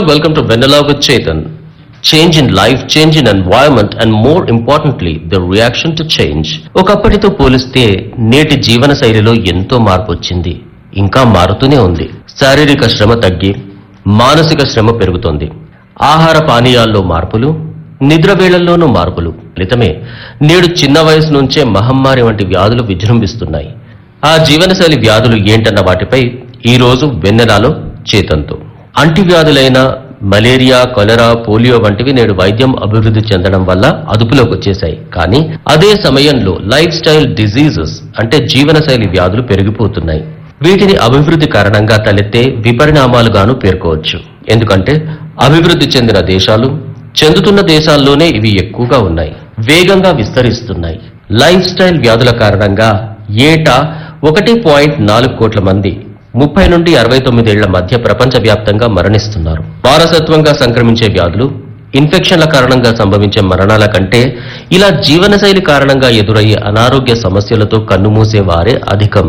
welcome to Vanilla with Chetan. Change in life, change in environment and more importantly, the reaction to change. ఒకప్పటితో పోలిస్తే నేటి జీవన శైలిలో ఎంతో మార్పు వచ్చింది ఇంకా మారుతూనే ఉంది శారీరక శ్రమ తగ్గి మానసిక శ్రమ పెరుగుతోంది ఆహార పానీయాల్లో మార్పులు నిద్ర వేళల్లోనూ మార్పులు ఫలితమే నేడు చిన్న వయసు నుంచే మహమ్మారి వంటి వ్యాధులు విజృంభిస్తున్నాయి ఆ జీవనశైలి వ్యాధులు ఏంటన్న వాటిపై ఈ రోజు వెన్నెలాలో చేతంతో అంటువ్యాధులైన మలేరియా కొలెరా పోలియో వంటివి నేడు వైద్యం అభివృద్ధి చెందడం వల్ల అదుపులోకి వచ్చేశాయి కానీ అదే సమయంలో లైఫ్ స్టైల్ డిజీజెస్ అంటే జీవనశైలి వ్యాధులు పెరిగిపోతున్నాయి వీటిని అభివృద్ధి కారణంగా తలెత్తే విపరిణామాలుగాను పేర్కోవచ్చు ఎందుకంటే అభివృద్ధి చెందిన దేశాలు చెందుతున్న దేశాల్లోనే ఇవి ఎక్కువగా ఉన్నాయి వేగంగా విస్తరిస్తున్నాయి లైఫ్ స్టైల్ వ్యాధుల కారణంగా ఏటా ఒకటి పాయింట్ నాలుగు కోట్ల మంది ముప్పై నుండి అరవై తొమ్మిదేళ్ల మధ్య ప్రపంచవ్యాప్తంగా మరణిస్తున్నారు వారసత్వంగా సంక్రమించే వ్యాధులు ఇన్ఫెక్షన్ల కారణంగా సంభవించే మరణాల కంటే ఇలా జీవనశైలి కారణంగా ఎదురయ్యే అనారోగ్య సమస్యలతో కన్నుమూసే వారే అధికం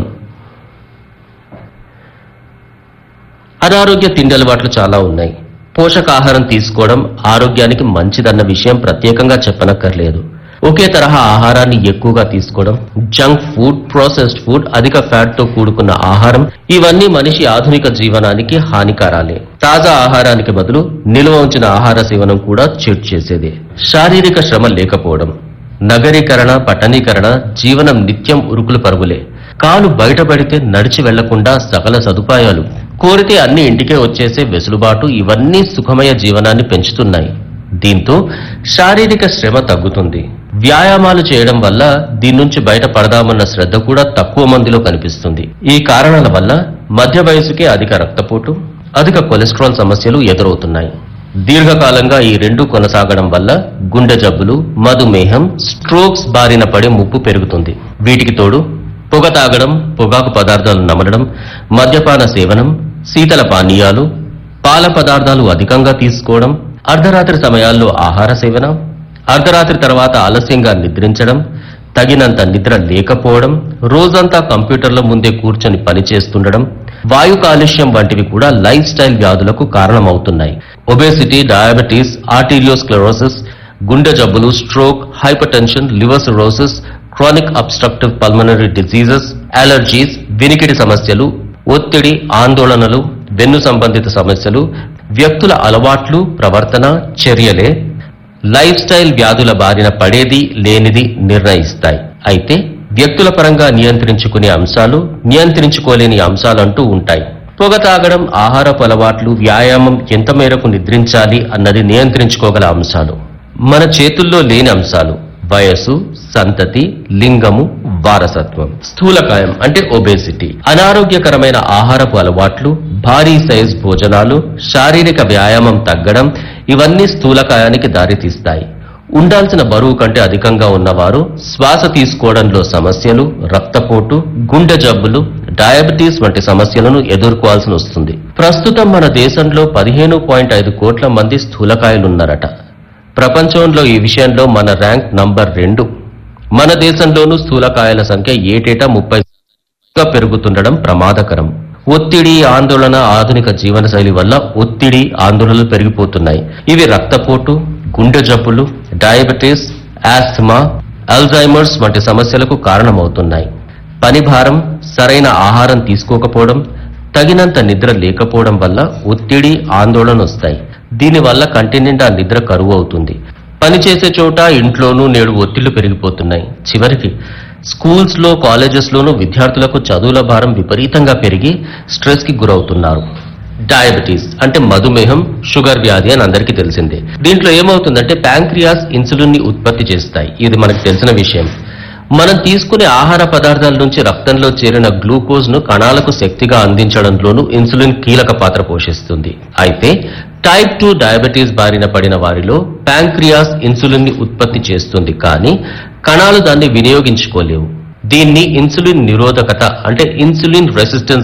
అనారోగ్య తిండి అలవాట్లు చాలా ఉన్నాయి పోషకాహారం తీసుకోవడం ఆరోగ్యానికి మంచిదన్న విషయం ప్రత్యేకంగా చెప్పనక్కర్లేదు ఒకే తరహా ఆహారాన్ని ఎక్కువగా తీసుకోవడం జంక్ ఫుడ్ ప్రాసెస్డ్ ఫుడ్ అధిక ఫ్యాట్ తో కూడుకున్న ఆహారం ఇవన్నీ మనిషి ఆధునిక జీవనానికి హానికారాలే తాజా ఆహారానికి బదులు నిల్వ ఉంచిన ఆహార సేవనం కూడా చెడు చేసేదే శారీరక శ్రమ లేకపోవడం నగరీకరణ పట్టణీకరణ జీవనం నిత్యం ఉరుకులు పరుగులే కాలు బయటపడితే నడిచి వెళ్లకుండా సకల సదుపాయాలు కోరితే అన్ని ఇంటికే వచ్చేసే వెసులుబాటు ఇవన్నీ సుఖమయ జీవనాన్ని పెంచుతున్నాయి దీంతో శారీరక శ్రమ తగ్గుతుంది వ్యాయామాలు చేయడం వల్ల దీని నుంచి బయటపడదామన్న శ్రద్ధ కూడా తక్కువ మందిలో కనిపిస్తుంది ఈ కారణాల వల్ల మధ్య వయసుకే అధిక రక్తపోటు అధిక కొలెస్ట్రాల్ సమస్యలు ఎదురవుతున్నాయి దీర్ఘకాలంగా ఈ రెండు కొనసాగడం వల్ల గుండె జబ్బులు మధుమేహం స్ట్రోక్స్ బారిన పడే ముప్పు పెరుగుతుంది వీటికి తోడు పొగ తాగడం పొగాకు పదార్థాలు నమలడం మద్యపాన సేవనం శీతల పానీయాలు పాల పదార్థాలు అధికంగా తీసుకోవడం అర్ధరాత్రి సమయాల్లో ఆహార సేవన అర్ధరాత్రి తర్వాత ఆలస్యంగా నిద్రించడం తగినంత నిద్ర లేకపోవడం రోజంతా కంప్యూటర్ల ముందే కూర్చొని పనిచేస్తుండడం వాయు కాలుష్యం వంటివి కూడా లైఫ్ స్టైల్ వ్యాధులకు కారణమవుతున్నాయి ఒబేసిటీ డయాబెటీస్ ఆర్టీరియోస్క్లెరోసిస్ గుండె జబ్బులు stroke hypertension liver cirrhosis chronic obstructive pulmonary diseases allergies వినికిడి సమస్యలు ఒత్తిడి ఆందోళనలు వెన్ను సంబంధిత సమస్యలు వ్యక్తుల అలవాట్లు ప్రవర్తన చర్యలే లైఫ్ స్టైల్ వ్యాధుల బారిన పడేది లేనిది నిర్ణయిస్తాయి అయితే వ్యక్తుల పరంగా నియంత్రించుకునే అంశాలు నియంత్రించుకోలేని అంశాలంటూ ఉంటాయి పొగ తాగడం ఆహారపు అలవాట్లు వ్యాయామం ఎంత మేరకు నిద్రించాలి అన్నది నియంత్రించుకోగల అంశాలు మన చేతుల్లో లేని అంశాలు వయసు సంతతి లింగము వారసత్వం స్థూలకాయం అంటే ఒబేసిటీ అనారోగ్యకరమైన ఆహారపు అలవాట్లు భారీ సైజ్ భోజనాలు శారీరక వ్యాయామం తగ్గడం ఇవన్నీ స్థూలకాయానికి దారితీస్తాయి ఉండాల్సిన బరువు కంటే అధికంగా ఉన్నవారు శ్వాస తీసుకోవడంలో సమస్యలు రక్తపోటు గుండె జబ్బులు డయాబెటీస్ వంటి సమస్యలను ఎదుర్కోవాల్సి వస్తుంది ప్రస్తుతం మన దేశంలో పదిహేను పాయింట్ ఐదు కోట్ల మంది స్థూలకాయలున్నారట ప్రపంచంలో ఈ విషయంలో మన ర్యాంక్ నంబర్ రెండు మన దేశంలోనూ స్థూలకాయల సంఖ్య ఏటేటా ముప్పై గా పెరుగుతుండడం ప్రమాదకరం ఒత్తిడి ఆందోళన ఆధునిక జీవనశైలి వల్ల ఒత్తిడి ఆందోళనలు పెరిగిపోతున్నాయి ఇవి రక్తపోటు గుండె జబ్బులు డయాబెటీస్ ఆస్థమా అల్జైమర్స్ వంటి సమస్యలకు కారణమవుతున్నాయి పని భారం సరైన ఆహారం తీసుకోకపోవడం తగినంత నిద్ర లేకపోవడం వల్ల ఒత్తిడి ఆందోళన వస్తాయి దీనివల్ల కంటి నిండా నిద్ర కరువు అవుతుంది పనిచేసే చోట ఇంట్లోనూ నేడు ఒత్తిళ్లు పెరిగిపోతున్నాయి చివరికి స్కూల్స్ లో కాలేజెస్ లోనూ విద్యార్థులకు చదువుల భారం విపరీతంగా పెరిగి స్ట్రెస్ కి గురవుతున్నారు డయాబెటీస్ అంటే మధుమేహం షుగర్ వ్యాధి అని అందరికీ తెలిసిందే దీంట్లో ఏమవుతుందంటే ప్యాంక్రియాస్ ఇన్సులిన్ ని ఉత్పత్తి చేస్తాయి ఇది మనకు తెలిసిన విషయం మనం తీసుకునే ఆహార పదార్థాల నుంచి రక్తంలో చేరిన గ్లూకోజ్ ను కణాలకు శక్తిగా అందించడంలోనూ ఇన్సులిన్ కీలక పాత్ర పోషిస్తుంది అయితే టైప్ టూ డయాబెటీస్ బారిన పడిన వారిలో ప్యాంక్రియాస్ ఇన్సులిన్ ని ఉత్పత్తి చేస్తుంది కానీ కణాలు దాన్ని వినియోగించుకోలేవు దీన్ని ఇన్సులిన్ నిరోధకత అంటే ఇన్సులిన్ రెసిస్టెన్స్